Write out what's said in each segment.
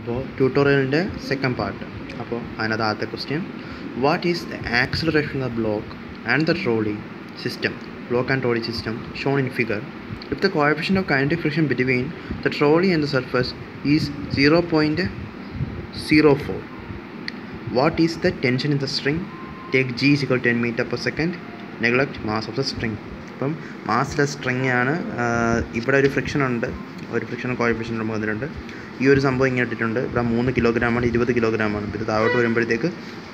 അപ്പോൾ ട്യൂട്ടോറിയലിൻ്റെ second part അപ്പോൾ അതിനകത്ത് ആദ്യത്തെ question what is the acceleration of the block and the trolley system block and trolley system shown in figure if the coefficient of kinetic friction between the trolley and the surface is 0.04 what is the tension in the string take g is equal to 10 meter per second neglect mass of the string അപ്പം മാസിലെ string ആണ് ആഹ് ഇവിടെ ഒരു friction ഉണ്ട് ഒരു friction coefficient വന്നിട്ടുണ്ട് ഈ ഒരു സംഭവം ഇങ്ങനെ ഇട്ടിട്ടുണ്ട് ഇവിടെ മൂന്ന് കിലോഗ്രാമാണ് ഇരുപത് കിലോഗ്രാമാണ് ഇത് താഴോട്ട് വരുമ്പോഴത്തേക്ക്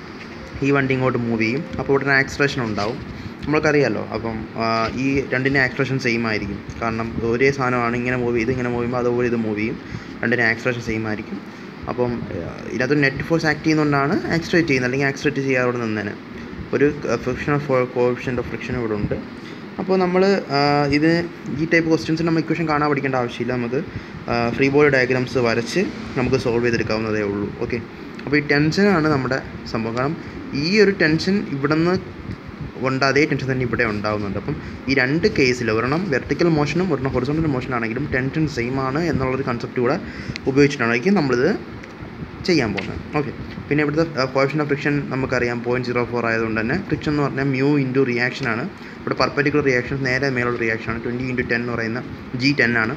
ഈ വണ്ടി ഇങ്ങോട്ട് മൂവ് ചെയ്യും അപ്പോൾ ഇവിടെ ആക്സിലേഷൻ ഉണ്ടാവും നമ്മൾക്കറിയാമല്ലോ അപ്പം ആ, ഈ രണ്ടിൻ്റെ ആക്സിലേഷൻ സെയിം ആയിരിക്കും കാരണം ഒരേ സാധനമാണ് ഇങ്ങനെ മൂവ് ചെയ്ത് ഇങ്ങനെ മൂവ് ചെയ്യുമ്പോൾ അതുപോലെ ഇത് മൂവ് ചെയ്യും രണ്ടിൻ്റെ ആക്സിലേഷൻ സെയിം ആയിരിക്കും അപ്പം ആ, ഇതിനകത്ത് നെറ്റ് ഫോഴ്സ് ആക്ട് ചെയ്യുന്നതുകൊണ്ടാണ് ആക്സിലേറ്റ് ചെയ്യുന്നത് അല്ലെങ്കിൽ ആക്സിലേറ്റ് ചെയ്യാതെ നിന്നേനെ ഒരു ഫ്രിക്ഷൻ കോഫിഷ്യൻ്റ് ഓഫ് ഫ്രിക്ഷൻ ഇവിടെ ഉണ്ട് അപ്പോൾ നമ്മൾ ഇത് ഈ ടൈപ്പ് ക്വസ്റ്റ്യൻസ് നമ്മൾ ഇക്വേഷൻ കാണാൻ പഠിക്കേണ്ട ആവശ്യമില്ല നമുക്ക് ഫ്രീ ബോഡി ഡയഗ്രാംസ് വരച്ച് നമുക്ക് സോൾവ് ചെയ്തെടുക്കാവുന്നതേ ഉള്ളൂ ഓക്കെ അപ്പോൾ ഈ ടെൻഷനാണ് നമ്മുടെ സംഭവം കാരണം ഈ ഒരു ടെൻഷൻ ഇവിടെ നിന്ന് ഉണ്ട് അതേ ടെൻഷൻ തന്നെ ഇവിടെ ഉണ്ടാകുന്നുണ്ട് അപ്പം ഈ രണ്ട് കേസിൽ ഒരെണ്ണം വെർട്ടിക്കൽ മോഷനും ഒരെണ്ണം ഹൊറിസോണ്ടൽ മോഷൻ ആണെങ്കിലും ടെൻഷൻ സെയിം ആണ് എന്നുള്ളൊരു കൺസെപ്റ്റ് കൂടെ ഉപയോഗിച്ചിട്ടായിരിക്കും നമ്മളിത് ചെയ്യാൻ പോകുന്നത് ഓക്കെ പിന്നെ ഇവിടുത്തെ കോഷൻ ഓഫ് ഫ്രിക്ഷൻ നമുക്കറിയാം പോയിൻറ്റ് സീറോ ഫോർ ആയതുകൊണ്ട് തന്നെ ഫ്രിക്ഷൻ എന്ന് പറഞ്ഞാൽ മ്യൂ ഇൻറ്റു റിയാക്ഷൻ ആണ് ഇവിടെ പെർപ്പറ്റിക്കുലർ റിയാക്ഷൻ നേരെ മേലുള്ള റിയാക്ഷൻ ആണ് ട്വൻറ്റി ഇൻറ്റു ടെൻ എന്ന് പറയുന്ന ജി ടെൻ ആണ്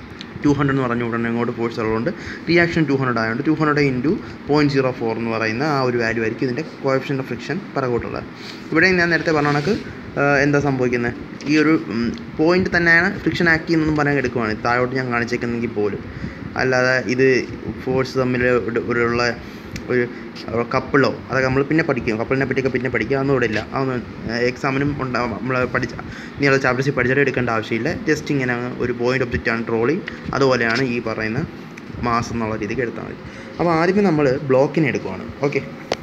ടു ഹൺഡ്രഡ് എന്ന് പറഞ്ഞ ഉടനെ ഇങ്ങോട്ട് ഫോഴ്സ് ഉള്ളതുകൊണ്ട് റിയാക്ഷൻ ടു ഹൺഡ്രഡ് ആയതുകൊണ്ട് two hundred into point zero four എന്ന് പറയുന്ന ആ ഒരു വാല്യൂ ആയിരിക്കും ഇതിൻ്റെ കോയഫിഷ്യൻ ഓഫ് ഫ്രിക്ഷൻ പിറകോട്ടുള്ളത് ഇവിടെ ഞാൻ നേരത്തെ പറഞ്ഞ കണക്ക് ആ, എന്താ സംഭവിക്കുന്നത് ഈ ഒരു പോയിന്റ് തന്നെയാണ് ഫ്രിക്ഷൻ ആക്ട് ചെയ്യുന്നതെന്നും പറയാൻ എടുക്കുവാണ് താഴോട്ട് ഞാൻ കാണിച്ചേക്കുന്നെങ്കിൽ പോലും അല്ലാതെ ഇത് ഫോഴ്സ് തമ്മിൽ ഒരു- ഒരുള്ള ഒരു കപ്പിളോ അതൊക്കെ നമ്മൾ പിന്നെ പഠിക്കും കപ്പിളിനെ പറ്റിയൊക്കെ പിന്നെ പഠിക്കുക അതൊന്നും ഇവിടെ ഇല്ല അതൊന്നും എക്സാമിനും ഉണ്ടാവും നമ്മൾ പഠിച്ച നീള ചാപ്റ്റേഴ്സിൽ പഠിച്ചിട്ട് എടുക്കേണ്ട ആവശ്യമില്ല ജസ്റ്റ് ഇങ്ങനെ അങ്ങ് ഒരു പോയിന്റ് ഒബ്ജക്റ്റാണ് ട്രോളി അതുപോലെയാണ് ഈ പറയുന്ന മാസം എന്നുള്ള രീതിക്ക് എടുത്താൽ മതി അപ്പോൾ ആദ്യമേ നമ്മൾ ബ്ലോക്കിനെ എടുക്കുവാണ് ഓക്കെ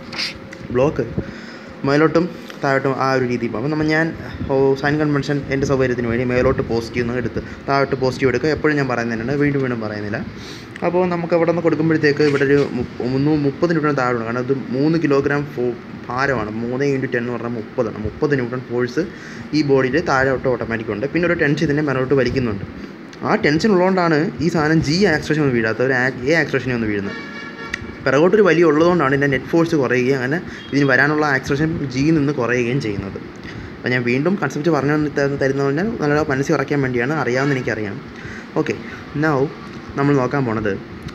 ബ്ലോക്ക് മേലോട്ടും താഴോട്ടും ആ ഒരു രീതിയിൽ പോകും അപ്പോൾ നമ്മൾ ഞാൻ ഓ സൈൻ കൺവെൻഷൻ എൻ്റെ സൗകര്യത്തിന് വേണ്ടി മേലോട്ട് പോസിറ്റീവ് എന്ന് എടുത്ത് താഴോട്ട് പോസിറ്റീവ് എടുക്കുക എപ്പോഴും ഞാൻ പറയുന്നതിനുണ്ട് വീണ്ടും വീണ്ടും പറയുന്നില്ല അപ്പോൾ നമുക്ക് അവിടെ നിന്ന് കൊടുക്കുമ്പോഴത്തേക്ക് ഇവിടെ ഒരു മുപ്പ- മുന്നൂ മുപ്പത് ന്യൂട്ടൺ താഴെയാണ് കാരണം ഇത് മൂന്ന് കിലോഗ്രാം ഫോ ഭാരമാണ് മൂന്ന് ഇൻറ്റു ടെൻ എന്ന് പറഞ്ഞാൽ മുപ്പതാണ് മുപ്പത് ന്യൂട്ടൺ ഫോഴ്സ് ഈ ബോഡിയിൽ താഴോട്ട് ഓട്ടോമാറ്റിക് ഉണ്ട് പിന്നെ ഒരു ടെൻഷൻ ഇതിനെ മേലോട്ട് വലിക്കുന്നുണ്ട് ആ ടെൻഷൻ ഉള്ളതുകൊണ്ടാണ് ഈ സാധനം ജി ആക്സ്ട്രേഷൻ ഒന്ന് വീഴാത്ത ഒരു എ ആക്സ്ട്രേഷനെ ഒന്ന് വീഴുന്നത് പിറകോട്ടൊരു വലിയ ഉള്ളതുകൊണ്ടാണ് ഇതിൻ്റെ നെറ്റ് ഫോഴ്സ് കുറയുകയും അങ്ങനെ ഇതിന് വരാനുള്ള ആക്സലേഷൻ ജിയിൽ നിന്ന് കുറയുകയും ചെയ്യുന്നത് അപ്പോൾ ഞാൻ വീണ്ടും കൺസെപ്റ്റ് പറഞ്ഞു തരുന്ന- തരുന്നതിന് നല്ല മനസ്സിൽ ഉറയ്ക്കാൻ വേണ്ടിയാണ് അറിയാമെന്ന് എനിക്കറിയാം ഓക്കെ നൗ നമ്മൾ നോക്കാൻ പോണത്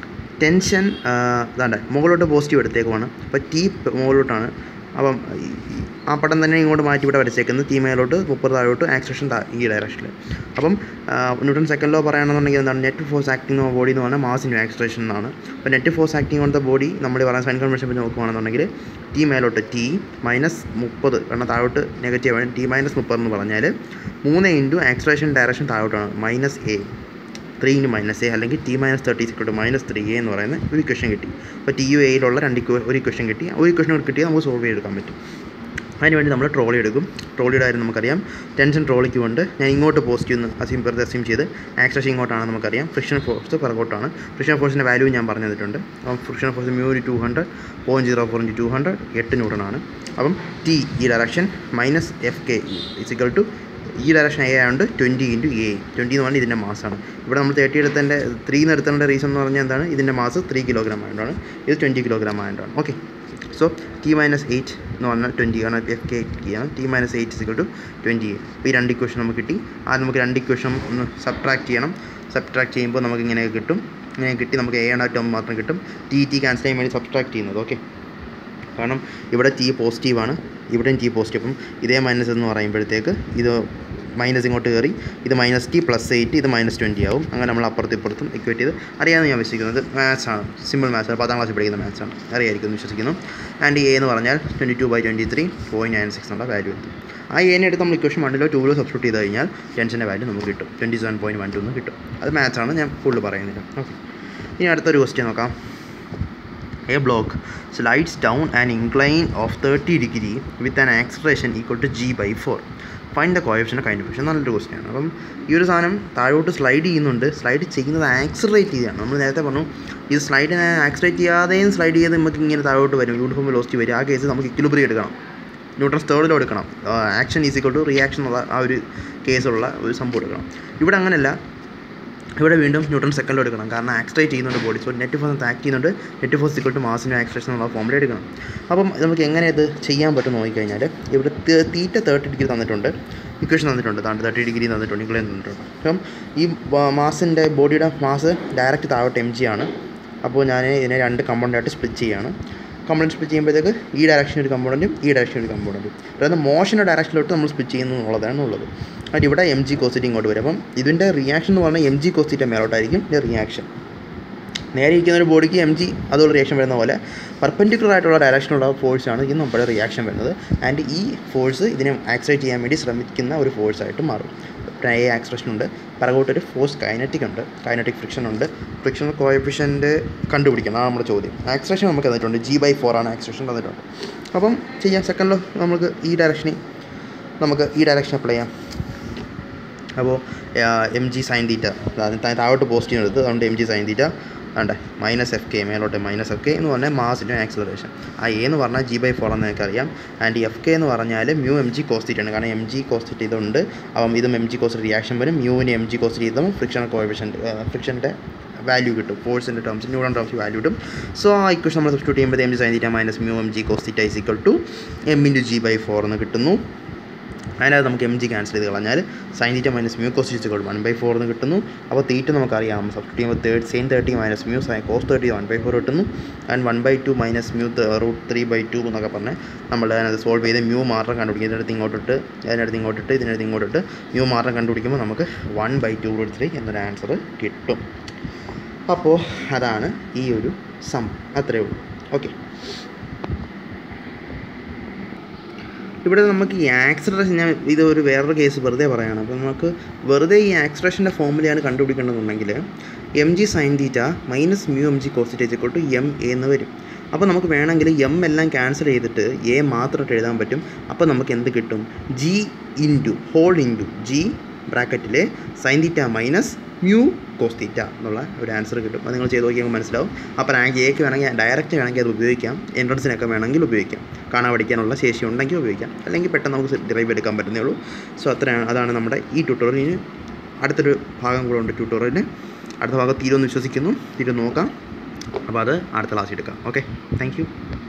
ടെൻഷൻ ഇതാണ്ട് മുകളിലോട്ട് പോസിറ്റീവ് എടുത്തേക്കുവാണ് അപ്പോൾ ടി മുകളിലോട്ടാണ് അപ്പം ഈ- ഈ- ആ പടം തന്നെ ഇങ്ങോട്ട് മാറ്റി ഇവിടെ വരച്ചേക്കുന്നത് തീ മേലോട്ട് മുപ്പത് താഴോട്ട് ആക്സേഷൻ ഈ ഡയറക്ഷനിൽ അപ്പം ന്യൂട്ടൺ സെക്കൻഡ് ലോ പറയുകയാണെന്നുണ്ടെങ്കിൽ എന്താണ് net force acting on body എന്ന് പറഞ്ഞാൽ മാസ് ഇൻ ആക്സലേഷൻ എന്നാണ് അപ്പോൾ net force acting on the body നമ്മൾ പറയുന്ന സൈൻ കൺവെൻഷൻ വെച്ച് നോക്കുകയാണെന്നുണ്ടെങ്കിൽ ടി മേലോട്ട് ടി മൈനസ് മുപ്പത് കാരണം താഴോട്ട് നെഗറ്റീവ് ആണ് ടി മൈനസ് മുപ്പത് എന്ന് പറഞ്ഞാൽ മൂന്ന് ഇൻറ്റു ആക്സലേഷൻ ഡയറക്ഷൻ താഴോട്ടാണ് minus A three into minus A അല്ലെങ്കിൽ ടി മൈനസ് തേർട്ടി സിക്വട്ട് മൈനസ് ത്രീ എ എന്ന് പറയുന്ന ഒരു ഇക്വേഷൻ കിട്ടി അപ്പോൾ ടി യു എയിലുള്ള രണ്ട് equa- ഒരു ഇക്വേഷൻ കിട്ടി ആ ഒരു ഇക്വേഷൻ കിട്ടിയാൽ നമുക്ക് സോൾവ് ചെയ്തെടുക്കാൻ പറ്റും അതിനുവേണ്ടി നമ്മൾ ട്രോളി എടുക്കും ട്രോളിയുടെ കാര്യം നമുക്കറിയാം ടെൻഷൻ ട്രോളിക്ക് കൊണ്ട് ഞാൻ ഇങ്ങോട്ട് പോസിറ്റീവ് എന്ന് അസ്യൂം വെറുതെ അസ്യൂം ചെയ്ത് ആക്സേഷൻ ഇങ്ങോട്ടാണ് നമുക്കറിയാം ഫ്രിക്ഷൻ ഫോഴ്സ് പിറകോട്ടാണ് ഫ്രിക്ഷൻ ഫോഴ്സിൻ്റെ വാല്യൂ ഞാൻ പറഞ്ഞു തന്നിട്ടുണ്ട് അപ്പം ഫ്രിക്ഷൻ ഫോഴ്സ് മ്യൂരി two hundred point zero four into two hundred എട്ട് ന്യൂട്ടണാണ് അപ്പം ടി ഈ ഡയറക്ഷൻ മൈനസ് എഫ് കെ ഇസിക്കൽ ടു ഈ ഡയറക്ഷൻ എ ആയതുകൊണ്ട് ട്വൻറ്റി ഇൻറ്റു എ ട്വൻറ്റി എന്ന് പറഞ്ഞാൽ ഇതിൻ്റെ മാസാണ് ഇവിടെ നമ്മൾ തേർട്ടി എടുത്തതിൻ്റെ ത്രീ എന്ന് എടുത്തതിൻ്റെ റീസൺ എന്ന് പറഞ്ഞാൽ എന്താണ് ഇതിൻ്റെ മാസ് ത്രീ കിലോഗ്രാം ആയതുകൊണ്ടാണ് ഇത് ട്വൻറ്റി കിലോഗ്രാം ആയതുകൊണ്ടാണ് okay so T minus eight എന്ന് പറഞ്ഞാൽ ട്വൻറ്റി ആണ് എഫ് കെ ആണ് ടി മൈനസ് എയ്റ്റ് സിക്കൽ ടു ട്വൻറ്റി എയ്റ്റ് അപ്പോൾ ഈ രണ്ട് ഇക്വേഷൻ നമുക്ക് കിട്ടി ആദ്യം നമുക്ക് രണ്ട് ഇക്വേഷൻ ഒന്ന് സബ്ട്രാക്ട് ചെയ്യണം സബ്ട്രാക്ട് ചെയ്യുമ്പോൾ നമുക്ക് ഇങ്ങനെ കിട്ടും ഇങ്ങനെ കിട്ടി നമുക്ക് എ ആണ് ടേം മാത്രം കിട്ടും ടി ടി ക്യാൻസൽ ചെയ്യാൻ വേണ്ടി സബ്ട്രാക്ട് ചെയ്യുന്നത് ഓക്കെ കാരണം ഇവിടെ ടി പോസിറ്റീവാണ് ഇവിടെയും ടി പോസിറ്റീവ് അപ്പം ഇതേ മൈനസ് എന്ന് പറയുമ്പോഴത്തേക്ക് ഇത് മൈനസ് ഇങ്ങോട്ട് കയറി ഇത് മൈനസ് ടി പ്ലസ് എയ്റ്റ് ഇത് മൈനസ് ട്വൻറ്റി ആവും അങ്ങനെ നമ്മൾ അപ്പുറത്തും ഇപ്പുറത്തും ഇക്വേറ്റ് ചെയ്ത് അറിയാമെന്ന് ഞാൻ വിശ്വസിക്കുന്നത് മാത്സ് ആണ് സിമ്പിൾ മാത്സ് ആണ് പത്താം ക്ലാസ്സിൽ പഠിക്കുന്ന മാത്സ് ആണ് അറിയായിരിക്കും എന്ന് വിശ്വസിക്കുന്നു ആൻഡ് എ എന്ന് പറഞ്ഞാൽ twenty two by twenty three point nine six എന്നുള്ള വാല്യൂ എത്തും ആ എനെ എടുത്ത് നമ്മൾ ഇക്വേഷൻ വണ്ണിലോ ടൂവിലോ സബ്സ്റ്റിറ്റ്യൂട്ട് ചെയ്ത് കഴിഞ്ഞാൽ ടെൻഷൻ്റെ വാല്യൂ നമുക്ക് കിട്ടും twenty seven point one two എന്ന് കിട്ടും അത് മാത്സ് ആണ് ഞാൻ ഫുള്ള് പറയുന്നില്ല ഓക്കെ ഇനി അടുത്തൊരു ക്വസ്റ്റ്യൻ നോക്കാം A block slides down an incline of 30 degree with an acceleration equal to g by 4. Find the coefficient kinetic friction നല്ലൊരു ക്വസ്റ്റ്യൻ ആണ് അപ്പം ഈ ഒരു സാധനം താഴോട്ട് സ്ലൈഡ് ചെയ്യുന്നുണ്ട് സ്ലൈഡ് ചെയ്യുന്നത് ആക്സിലറേറ്റ് ചെയ്യാണ് നമ്മൾ നേരത്തെ പറഞ്ഞു ഇത് സ്ലൈഡിനെ ആക്സിലറേറ്റ് ചെയ്യാതെയും സ്ലൈഡ് ചെയ്ത് നമുക്ക് ഇങ്ങനെ താഴോട്ട് വരും യൂണിഫോം വെലോസിറ്റി വരും ആ കേസ് നമുക്ക് ഇക്വിലിബ്രി എടുക്കണം ന്യൂട്രൻസ് തേർഡിലോ എടുക്കണം ആക്ഷൻ ഈസിക്കൽ ടു റിയാക്ഷൻ എന്നുള്ള ആ ഒരു കേസുള്ള ഒരു സംഭവം എടുക്കണം ഇവിടെ അങ്ങനെയല്ല ഇവിടെ വീണ്ടും ന്യൂട്ടൺ സെക്കൻഡിൽ എടുക്കണം കാരണം ആക്സിലേറ്റ് ചെയ്യുന്നുണ്ട് body so net force act ചെയ്യുന്നുണ്ട് നെറ്റ് ഫോഴ്സ് ഇക്വൽ ടു മാസിൻ്റെ ആക്സിലേഷൻ എന്നുള്ള ഫോമിൽ എടുക്കണം അപ്പം നമുക്ക് എങ്ങനെ ഇത് ചെയ്യാൻ പറ്റും നോക്കിക്കഴിഞ്ഞാൽ ഇവിടെ തീറ്റ തേർട്ടി ഡിഗ്രി തന്നിട്ടുണ്ട് ഇക്വേഷൻ തന്നിട്ടുണ്ട് താണ്ട് തേർട്ടി ഡിഗ്രി തന്നിട്ടുണ്ട് ഇക്വലൻ തന്നിട്ടുണ്ട് അപ്പം ഈ മാസിൻ്റെ ബോഡിയുടെ മാസ് ഡയറക്റ്റ് താഴോട്ട് എം ജി ആണ് അപ്പോൾ ഞാൻ ഇതിനെ രണ്ട് കമ്പൗണ്ടായിട്ട് സ്പ്ലിറ്റ് ചെയ്യാണ് കമ്പോണൻറ്റ് സ്പ്ലിറ്റ് ചെയ്യുമ്പോഴത്തേക്ക് ഈ ഡയറക്ഷൻ ഒരു കമ്പോണൻറ്റും ഈ ഡയറക്ഷൻ ഒരു കമ്പോണൻറ്റും അതായത് മോഷൻ്റെ ഡയറക്ഷനിലോട്ട് നമ്മൾ സ്പ്ലിറ്റ് ചെയ്യുന്നു എന്നുള്ളതാണ് ഉള്ളത് എന്നിട്ട് ഇവിടെ എം ജി കോസിറ്റി ഇങ്ങോട്ട് വരും അപ്പം ഇതിൻ്റെ റിയാക്ഷൻ എന്ന് പറഞ്ഞാൽ എം ജി കോസിറ്റ മേലോട്ടായിരിക്കും ഇതിൻ്റെ റിയാക്ഷൻ നേരെ ഇരിക്കുന്ന ഒരു ബോഡിക്ക് എം ജി അതുപോലെ റിയാക്ഷൻ വരുന്ന പോലെ പെർപ്പൻഡിക്കുലർ ആയിട്ടുള്ള ഡയറക്ഷനുള്ള ഫോഴ്സാണ് ഇത് നമ്മുടെ റിയാക്ഷൻ വരുന്നത് ആൻഡ് ഈ ഫോഴ്സ് ഇതിനെ ആക്സിലേറ്റ് ചെയ്യാൻ വേണ്ടി ശ്രമിക്കുന്ന ഒരു ഫോഴ്സായിട്ട് മാറും എ ആക്സിലേഷൻ ഉണ്ട് പിറകോട്ടൊരു ഫോഴ്സ് കൈനറ്റിക് ഉണ്ട് കൈനറ്റിക് ഫ്രിക്ഷൻ ഉണ്ട് ഫ്രിക്ഷൻ കോയഫിഷ്യൻ്റ് കണ്ടുപിടിക്കണം അതാണ് നമ്മുടെ ചോദ്യം ആക്സിലേഷൻ നമുക്ക് തന്നിട്ടുണ്ട് ജി ബൈ ഫോർ ആണ് ആക്സിലേഷൻ തന്നിട്ടുണ്ട് അപ്പം ചെയ്യാം സെക്കൻഡിലോ നമുക്ക് ഈ ഡയറക്ഷനിൽ നമുക്ക് ഈ ഡയറക്ഷൻ അപ്ലൈ ചെയ്യാം അപ്പോൾ എം ജി സൈൻ തീറ്റ താഴോട്ട് പോസിറ്റീവ് എടുത്ത് അതുകൊണ്ട് എം ജി സൈൻ തീറ്റ വേണ്ടേ മൈനസ് എഫ് കെ മേലോട്ട് മൈനസ് എഫ് കെ എന്ന് പറഞ്ഞാൽ മാസിൻ്റെ ആക്സിലറേഷൻ ആ എ എന്ന് പറഞ്ഞാൽ ജി ബൈ ഫോർ എന്ന് എനിക്കറിയാം ആൻഡ് എഫ് കെ എന്ന് പറഞ്ഞാൽ മ്യൂ എം ജി കോസ്റ്റിറ്റ് ആണ് കാരണം എം ജി കോസ്റ്റിറ്റ് ഇതുണ്ട് അപ്പം ഇതും എം ജി കോസ്റ്റ് റിയാക്ഷൻ വരും മ്യൂവിന് എം ജി കോസ്റ്റ് ചെയ്തും ഫ്രിക്ഷൻ കോയഫിഷ്യൻ ഫ്രിക്ഷൻ്റെ വാല്യൂ കിട്ടും ഫോഴ്സിൻ്റെ ടേംസ് ന്യൂട്രൺ ടേംസ് വാല്യൂ കിട്ടും സോ ആ ഇക്വേഷൻ നമ്മൾ സബ്സ്റ്റിറ്റ്യൂട്ട് ചെയ്യുമ്പോൾ M G sine theta minus mu M G cos theta is equal to M into G by four എന്ന് കിട്ടുന്നു അതിനകത്ത് നമുക്ക് എം ജി ക്യാൻസൽ ചെയ്ത് കളഞ്ഞാൽ sine theta minus mu cos is one by four എന്ന് കിട്ടുന്നു അപ്പോൾ തീറ്റ നമുക്കറിയാം സബ്സ്റ്റിറ്റ് ചെയ്യുമ്പോൾ തേർഡ് സെയിൻ thirty minus mu sine cos thirty one by four കിട്ടുന്നു and one by two minus mu root three by two എന്നൊക്കെ പറഞ്ഞ് നമ്മൾ അതിനകത്ത് സോൾവ് ചെയ്ത് മ്യൂ മാത്രം കണ്ടുപിടിക്കും ഇതിനടുത്ത് ഇങ്ങോട്ടിട്ട് അതിനടുത്ത് ഇങ്ങോട്ടിട്ട് ഇതിനടുത്ത് ഇങ്ങോട്ടിട്ട് മ്യൂ മാത്രം കണ്ടുപിടിക്കുമ്പോൾ നമുക്ക് one by two root three എന്നൊരു ആൻസർ കിട്ടും അപ്പോൾ അതാണ് ഈ ഒരു സം അത്രയേ ഉള്ളൂ ഓക്കെ ഇവിടെ നമുക്ക് ഈ ആക്സിലറേഷൻ ഞാൻ ഇത് ഒരു വേറൊരു കേസ് വെറുതെ പറയുകയാണ് അപ്പോൾ നമുക്ക് വെറുതെ ഈ ആക്സിലറേഷൻ്റെ ഫോമിലാണ് കണ്ടുപിടിക്കേണ്ടതെന്നുണ്ടെങ്കിൽ M G sine theta minus mu M G cos to M A എന്ന് വരും അപ്പോൾ നമുക്ക് വേണമെങ്കിൽ എം എല്ലാം ക്യാൻസൽ ചെയ്തിട്ട് എ മാത്രമായിട്ട് എഴുതാൻ പറ്റും അപ്പോൾ നമുക്ക് എന്ത് കിട്ടും G into whole into G ബ്രാക്കറ്റിലെ sine theta minus mu cos theta എന്നുള്ള ഒരു ആൻസർ കിട്ടും അത് നിങ്ങൾ ചെയ്ത് നോക്കിയാൽ മനസ്സിലാവും അപ്പോൾ റാങ്ക് എക്ക് വേണമെങ്കിൽ ഡയറക്റ്റ് വേണമെങ്കിൽ അത് ഉപയോഗിക്കാം എൻട്രൻസിനൊക്കെ വേണമെങ്കിൽ ഉപയോഗിക്കാം കാണാൻ പഠിക്കാനുള്ള ശേഷി ഉണ്ടെങ്കിൽ ഉപയോഗിക്കാം അല്ലെങ്കിൽ പെട്ടെന്ന് നമുക്ക് ഡ്രൈവ് എടുക്കാൻ പറ്റുന്നേ ഉള്ളൂ സോ അത്രയാണ് അതാണ് നമ്മുടെ ഈ ട്യൂട്ടോറിയലിന് അടുത്തൊരു ഭാഗം കൂടെ ഉണ്ട് ട്യൂട്ടോറിയലിന് അടുത്ത ഭാഗം തീരുമെന്ന് വിശ്വസിക്കുന്നു തീരും നോക്കാം അപ്പോൾ അത് അടുത്ത ക്ലാസ്സിൽ എടുക്കാം ഓക്കെ താങ്ക് യു